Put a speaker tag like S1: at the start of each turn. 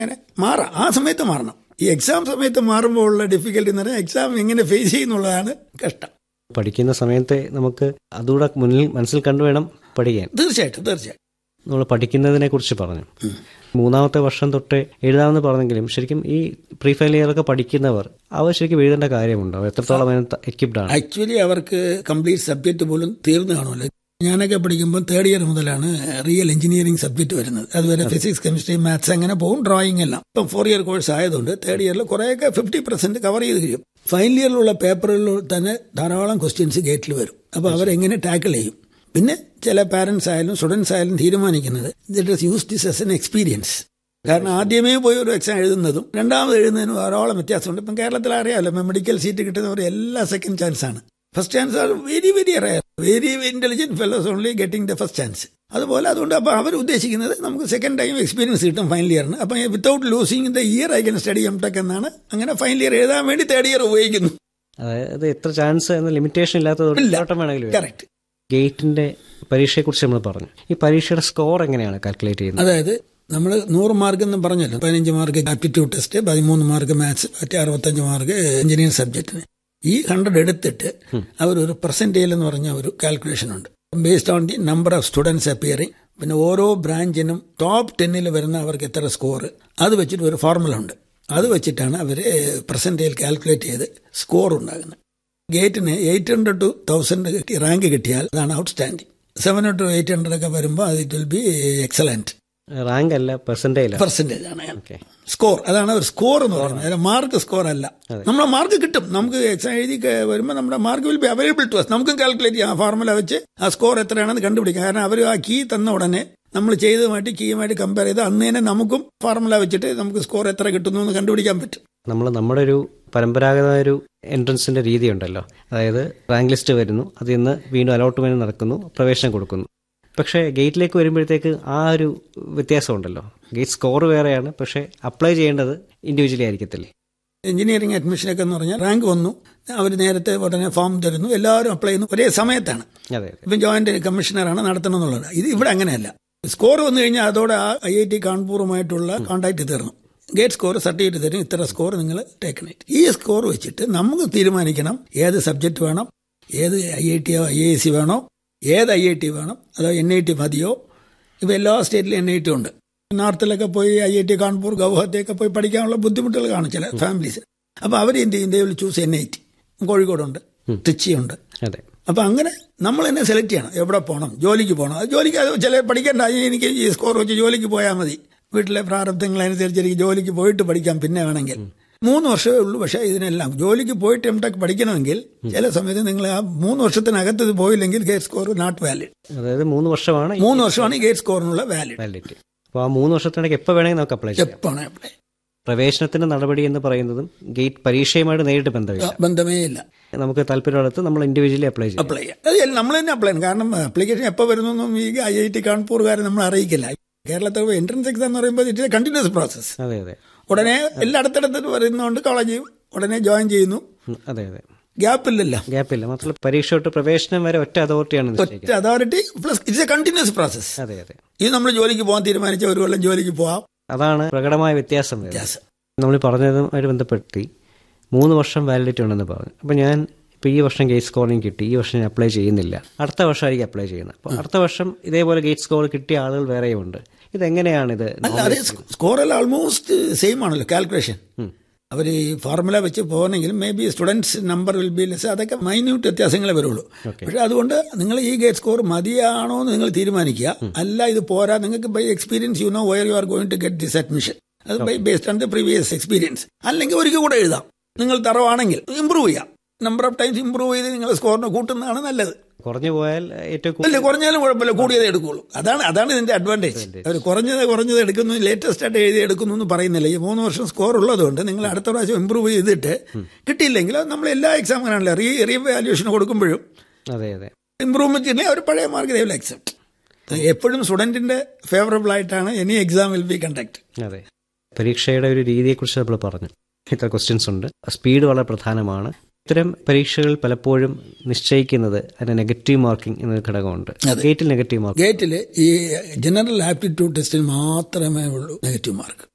S1: അങ്ങനെ മാറാം ആ സമയത്ത് മാറണം ഈ എക്സാം സമയത്ത് മാറുമ്പോൾ ഉള്ള ഡിഫിക്കൽട്ടി എന്ന് പറഞ്ഞാൽ എക്സാം എങ്ങനെ ഫേസ് ചെയ്യുന്നുള്ളതാണ് കഷ്ടം
S2: പഠിക്കുന്ന സമയത്തെ നമുക്ക് അതുകൂടെ മുന്നിൽ മനസ്സിൽ കണ്ടു വേണം പഠിക്കാൻ
S1: തീർച്ചയായിട്ടും തീർച്ചയായിട്ടും
S2: നമ്മൾ പഠിക്കുന്നതിനെ കുറിച്ച് പറഞ്ഞു മൂന്നാമത്തെ വർഷം തൊട്ട് എഴുതാമെന്ന് പറഞ്ഞെങ്കിലും ശരിക്കും ഈ പ്രീ ഫൈനൽ ഇയർ ഒക്കെ പഠിക്കുന്നവർ അവർ ശരിക്കും എഴുതേണ്ട കാര്യമുണ്ടോ അവർ എത്രത്തോളം അതിന് എക്യുപ്ഡ് ആണ്
S1: ആക്ച്വലി അവർക്ക് കംപ്ലീറ്റ് സബ്ജക്റ്റ് പോലും തീർന്നു കാണുമല്ലോ ഞാനൊക്കെ പഠിക്കുമ്പോൾ തേർഡ് ഇയർ മുതലാണ് റിയൽ എഞ്ചിനീയറിംഗ് സബ്ജക്ട് വരുന്നത് അതുവരെ ഫിസിക്സ് കെമിസ്ട്രി മാത്സ് അങ്ങനെ പോകും ഡ്രോയിങ് എല്ലാം ഇപ്പം ഫോർ ഇയർ കോഴ്സ് ആയതുകൊണ്ട് തേർഡ് ഇയറിൽ കുറേയൊക്കെ ഫിഫ്റ്റി പെർസെന്റ് കവർ ചെയ്ത് കഴിയും ഫൈനൽ ഇയറിലുള്ള പേപ്പറുകളിൽ തന്നെ ധാരാളം ക്വസ്റ്റ്യൻസ് ഗേറ്റിൽ വരും അപ്പോൾ അവരെങ്ങനെ ടാക്കിൾ ചെയ്യും പിന്നെ ചില പാരന്റ്സ് ആയാലും സ്റ്റുഡൻസ് ആയാലും തീരുമാനിക്കുന്നത് it is use this S N experience കാരണം ആദ്യമേ പോയി ഒരു എക്സാം എഴുതുന്നതും രണ്ടാമത് എഴുതുന്നതിനും ധാരാളം വ്യത്യാസമുണ്ട് ഇപ്പം കേരളത്തിൽ അറിയാമല്ലോ മെഡിക്കൽ സീറ്റ് കിട്ടുന്നവർ എല്ലാ സെക്കൻഡ് ചാൻസ് ആണ് first chance are very very rare very intelligent fellows only getting the first chance അതുപോലെ അതുകൊണ്ട് അപ്പോൾ അവർ ഉദ്ദേശിക്കുന്നത് നമുക്ക് സെക്കൻഡ് ടൈം എക്സ്പീരിയൻസ് കിട്ടും ഫൈനൽ ഇയറിന് അപ്പം without losing the year I can study M tech എന്നാണ് അങ്ങനെ ഫൈനൽ ഇയർ എഴുതാൻ വേണ്ടി തേർഡ് ഇയർ ഉപയോഗിക്കുന്നു
S2: അതായത് എത്ര ചാൻസ് എന്ന ലിമിറ്റേഷൻ ഇല്ലാത്തതുകൊണ്ട്
S1: ഇല്ല.
S2: ഓട്ടം വേണമെങ്കിലും വരാം.
S1: കറക്റ്റ്
S2: ഗേറ്റിന്റെ പരീക്ഷയെക്കുറിച്ച് നമ്മൾ പറഞ്ഞു ഈ പരീക്ഷയുടെ സ്കോർ എങ്ങനെയാണ് കാൽക്കുലേറ്റ് ചെയ്യുന്നത്
S1: അതായത് നമ്മൾ നൂറ് മാർക്ക് എന്ന് പറഞ്ഞല്ലോ പതിനഞ്ച് മാർക്ക് ആപ്റ്റിറ്റ്യൂഡ് ടെസ്റ്റ് പതിമൂന്ന് മാർക്ക് മാത്സ് മറ്റേ അറുപത്തഞ്ച് മാർക്ക് എഞ്ചിനീയറിംഗ് സബ്ജക്റ്റിന് ഈ ഹൺഡ്രഡ് എടുത്തിട്ട് അവർ ഒരു പെർസെൻറ്റേജ് എന്ന് പറഞ്ഞ ഒരു കാൽക്കുലേഷൻ ഉണ്ട് based on the number of students appearing പിന്നെ ഓരോ ബ്രാഞ്ചിനും ടോപ്പ് ടെന്നിൽ വരുന്ന അവർക്ക് എത്ര സ്കോർ അത് വെച്ചിട്ട് ഒരു ഫോർമുല ഉണ്ട് അത് വെച്ചിട്ടാണ് അവർ പെർസെൻറ്റേജ് കാൽക്കുലേറ്റ് ചെയ്ത് സ്കോർ ഉണ്ടാകുന്നത് ഗേറ്റിന് eight hundred two thousand rank കിട്ടിയാൽ അതാണ് outstanding seven two eight hundred ഒക്കെ വരുമ്പോൾ അത് it will be excellent
S2: rank അല്ല പെർസെന്റേജ്
S1: പെർസെന്റേജ് ആണ്
S2: ഓക്കെ
S1: സ്കോർ അതാണ് ഒരു സ്കോർ എന്ന് പറയുന്നത് മാർക്ക് സ്കോർ അല്ല നമ്മളെ മാർക്ക് കിട്ടും നമുക്ക് എക്സാം എഴുതി ക- വരുമ്പോൾ നമ്മുടെ mark will be available to us നമുക്കും കാൽക്കുലേറ്റ് ചെയ്യാം ആ ഫോർമുല വെച്ച് ആ സ്കോർ എത്രയാണെന്ന് കണ്ടുപിടിക്കാം കാരണം അവർ ആ കീ തന്ന ഉടനെ നമ്മൾ ചെയ്തതുമായിട്ട് കീയുമായിട്ട് കമ്പയർ ചെയ്ത് അന്ന് തന്നെ നമുക്കും ഫോർമുല വെച്ചിട്ട് നമുക്ക് സ്കോർ എത്ര കിട്ടുന്നു എന്ന് കണ്ടുപിടിക്കാൻ പറ്റും
S2: നമ്മൾ നമ്മുടെ ഒരു പരമ്പരാഗതമായ ഒരു എൻട്രൻസിന്റെ രീതി ഉണ്ടല്ലോ അതായത് റാങ്ക് ലിസ്റ്റ് വരുന്നു അതിൽ നിന്ന് വീണ്ടും അലോട്ട്മെന്റ് നടക്കുന്നു പ്രവേശനം കൊടുക്കുന്നു പക്ഷേ ഗേറ്റിലേക്ക് വരുമ്പോഴത്തേക്ക് ആ ഒരു വ്യത്യാസം ഉണ്ടല്ലോ ഗേറ്റ് സ്കോർ വേറെയാണ് പക്ഷേ അപ്ലൈ ചെയ്യേണ്ടത് ഇൻഡിവിജ്വലി ആയിരിക്കത്തില്ലേ
S1: എഞ്ചിനീയറിംഗ് അഡ്മിഷനൊക്കെ എന്ന് പറഞ്ഞാൽ റാങ്ക് വന്നു അവർ നേരത്തെ ഉടനെ ഫോം തരുന്നു എല്ലാവരും അപ്ലൈ ചെയ്യുന്നു ഒരേ സമയത്താണ്
S2: അതെ അതെ
S1: ഇപ്പം ജോയിന്റ് കമ്മീഷണറാണ് നടത്തണമെന്നുള്ളത് ഇത് ഇവിടെ അങ്ങനെയല്ല സ്കോർ വന്നു കഴിഞ്ഞാൽ അതോടെ ആ ഐ ഐ ടി കാൺപൂറുമായിട്ടുള്ള കോൺടാക്ട് തീർന്നു ഗേറ്റ് സ്കോർ സർട്ടിഫിക്കറ്റ് തരും ഇത്ര സ്കോർ നിങ്ങൾ ടേക്കണേറ്റ് ഈ സ്കോർ വെച്ചിട്ട് നമുക്ക് തീരുമാനിക്കണം ഏത് സബ്ജക്റ്റ് വേണം ഏത് ഐ ഐ ടിയോ ഐ എ സി വേണോ ഏത് ഐ ഐ ടി വേണം അതോ എൻ ഐ ടി മതിയോ ഇപ്പം എല്ലാ സ്റ്റേറ്റിലും എൻ ഐ ടി ഉണ്ട് നോർത്തിലൊക്കെ പോയി ഐ ഐ ടി കാൺപൂർ ഗൗഹത്തിയൊക്കെ പോയി പഠിക്കാനുള്ള ബുദ്ധിമുട്ടുകൾ കാണും ചില ഫാമിലീസ് അപ്പോൾ അവർ എന്ത് ചെയ്യും they will choose N I T കോഴിക്കോടുണ്ട് ട്രിച്ചിയുണ്ട്
S2: അതെ
S1: അപ്പൊ അങ്ങനെ നമ്മൾ തന്നെ സെലക്ട് ചെയ്യണം എവിടെ പോകണം ജോലിക്ക് പോകണം അത് ജോലിക്ക് അത് ചില പഠിക്കേണ്ട അതിന് എനിക്ക് ഈ സ്കോർ വെച്ച് ജോലിക്ക് പോയാൽ മതി വീട്ടിലെ പ്രാരബ്ധങ്ങളനുസരിച്ച് എനിക്ക് ജോലിക്ക് പോയിട്ട് പഠിക്കാം പിന്നെ വേണമെങ്കിൽ മൂന്ന് വർഷമേ ഉള്ളൂ പക്ഷേ ഇതിനെല്ലാം ജോലിക്ക് പോയിട്ട് എം ടെക് പഠിക്കണമെങ്കിൽ ചില സമയത്ത് നിങ്ങൾ ആ മൂന്ന് വർഷത്തിനകത്ത് ഇത് പോയില്ലെങ്കിൽ ഗേറ്റ് സ്കോർ നോട്ട് വാലിഡ്
S2: അതായത് മൂന്ന് വർഷമാണ്
S1: മൂന്ന് വർഷമാണ് ഈ ഗേറ്റ് സ്കോറിനുള്ള വാലിഡ്
S2: വാലിഡിറ്റി അപ്പോൾ ആ മൂന്ന് വർഷത്തിനിടയ്ക്ക് എപ്പോൾ വേണമെങ്കിൽ നമുക്ക് അപ്ലൈ ചെയ്യാം
S1: എപ്പോഴാണ് അപ്ലൈ
S2: പ്രവേശനത്തിന്റെ നടപടി എന്ന് പറയുന്നതും ഗേറ്റ് പരീക്ഷയുമായിട്ട് നേരിട്ട് ബന്ധമില്ല
S1: ബന്ധമേ ഇല്ല
S2: നമുക്ക് താല്പര്യമുള്ളത് നമ്മൾ ഇൻഡിവിജ്വലി അപ്ലൈ ചെയ്യും
S1: അപ്ലൈ ചെയ്യാം അത് എല്ലാം നമ്മൾ തന്നെ അപ്ലൈ ചെയ്യണം കാരണം ആപ്ലിക്കേഷൻ എപ്പോൾ വരുന്നൊന്നും ഈ ഐ ഐ ടി കാൺപൂർകാരെ നമ്മൾ അറിയിക്കില്ല കേരളത്തിൽ എൻട്രൻസ് എക്സാം എന്ന് പറയുമ്പോൾ ഇറ്റ് കണ്ടിന്യൂസ് പ്രോസസ്
S2: അതെ അതെ
S1: ഉടനെ എല്ലായിടത്തിടത്ത് വരുന്നതുകൊണ്ട് കോളേജ് ഉടനെ ജോയിൻ ചെയ്യുന്നു
S2: ഉം, അതെ അതെ
S1: ഗ്യാപ്പില്ലല്ലോ
S2: ഗ്യാപ്പില്ല മാത്രമല്ല പരീക്ഷ തൊട്ട് പ്രവേശനം വരെ ഒറ്റ അതോറിറ്റിയാണ്
S1: ഒറ്റ
S2: നിശ്ചയിക്കുന്നത്
S1: authority plus it's a continuous process
S2: അതെ അതെ
S1: ഇത് നമ്മൾ ജോലിക്ക് പോകാൻ തീരുമാനിച്ച ഒരു കൊല്ലം ജോലിക്ക് പോവാം
S2: അതാണ് പ്രകടമായ വ്യത്യാസം വരുന്നത്
S1: വ്യത്യാസം
S2: നമ്മൾ പറഞ്ഞതുമായിട്ട് ബന്ധപ്പെടുത്തി മൂന്ന് വർഷം വാലിഡിറ്റി ഉണ്ടെന്ന് പറഞ്ഞു അപ്പോൾ ഞാൻ ഇപ്പോൾ ഈ വർഷം ഗേറ്റ് സ്കോറിങ് കിട്ടി ഈ വർഷം ഞാൻ അപ്ലൈ ചെയ്യുന്നില്ല അടുത്ത വർഷമായിരിക്കും അപ്ലൈ ചെയ്യുന്നത് അപ്പോൾ അടുത്ത വർഷം ഇതേപോലെ ഗേറ്റ് സ്കോർ കിട്ടിയ ആളുകൾ വേറെയുണ്ട് ഇതെങ്ങനെയാണ് ഇത്
S1: അല്ല അത് സ്കോറെല്ലാം ഓൾമോസ്റ്റ് സെയിം ആണല്ലോ കാൽക്കുലേഷൻ അവർ ഈ ഫോർമുല വെച്ച് പോകണമെങ്കിൽ may be students number will be less അതൊക്കെ മൈന്യൂട്ട് വ്യത്യാസങ്ങളെ വരുള്ളൂ പക്ഷെ അതുകൊണ്ട് നിങ്ങൾ ഈ ഗേറ്റ് സ്കോർ മതിയാണോ എന്ന് നിങ്ങൾ തീരുമാനിക്കുക അല്ല ഇത് പോരാ നിങ്ങൾക്ക് by experience you know where you are going to get this admission അത് by based on the previous experience അല്ലെങ്കിൽ ഒരിക്കൽ കൂടെ എഴുതാം നിങ്ങൾ തറവാണെങ്കിൽ ഇമ്പ്രൂവ് ചെയ്യാം നമ്പർ ഓഫ് ടൈംസ് ഇമ്പ്രൂവ് ചെയ്ത് നിങ്ങൾ സ്കോറിനെ കൂട്ടുന്നതാണ് നല്ലത്
S2: കുറഞ്ഞു പോയാൽ ഏറ്റവും
S1: അല്ല
S2: കൂടുതൽ
S1: കുറഞ്ഞാലും കുഴപ്പമില്ല കൂടിയതേ എടുക്കുള്ളൂ അതാണ് അതാണ് ഇതിന്റെ അഡ്വാൻറ്റേജ് അവർ കുറഞ്ഞത് കുറഞ്ഞത് എടുക്കുന്നു ലേറ്റസ്റ്റ് ആയിട്ട് എഴുതി എടുക്കുന്നു എന്ന് പറയുന്നില്ല ഈ മൂന്ന് വർഷം സ്കോർ ഉള്ളതുകൊണ്ട് നിങ്ങൾ അടുത്ത പ്രാവശ്യം ഇമ്പ്രൂവ് ചെയ്തിട്ട് കിട്ടിയില്ലെങ്കിൽ അത് നമ്മൾ എല്ലാ എക്സാം അങ്ങനെയാണല്ലോ റീ റീ വാല്യൂഷൻ കൊടുക്കുമ്പോഴും
S2: അതെ അതെ
S1: ഇമ്പ്രൂവ്മെന്റ് ഇല്ലെങ്കിൽ അവർ പഴയ മാർക്ക് ദേ വിൽ അക്സെപ്റ്റ് എപ്പോഴും സ്റ്റുഡന്റിന്റെ ഫേവറബിൾ ആയിട്ടാണ് any exam will be conduct
S2: അതെ പരീക്ഷയുടെ ഒരു രീതിയെക്കുറിച്ച് നമ്മൾ പറഞ്ഞു ഇത്ര ക്വസ്റ്റ്യൻസ് ഉണ്ട് സ്പീഡ് വളരെ പ്രധാനമാണ് ഇത്തരം പരീക്ഷകൾ പലപ്പോഴും നിശ്ചയിക്കുന്നത് അതിന്റെ നെഗറ്റീവ് മാർക്കിംഗ് എന്നൊരു ഘടകമുണ്ട് ഗേറ്റിൽ നെഗറ്റീവ് മാർക്ക്
S1: ഗേറ്റിൽ ഈ ജനറൽ ആപ്റ്റിറ്റ്യൂഡ് ടെസ്റ്റിൽ മാത്രമേ ഉള്ളൂ നെഗറ്റീവ് മാർക്ക്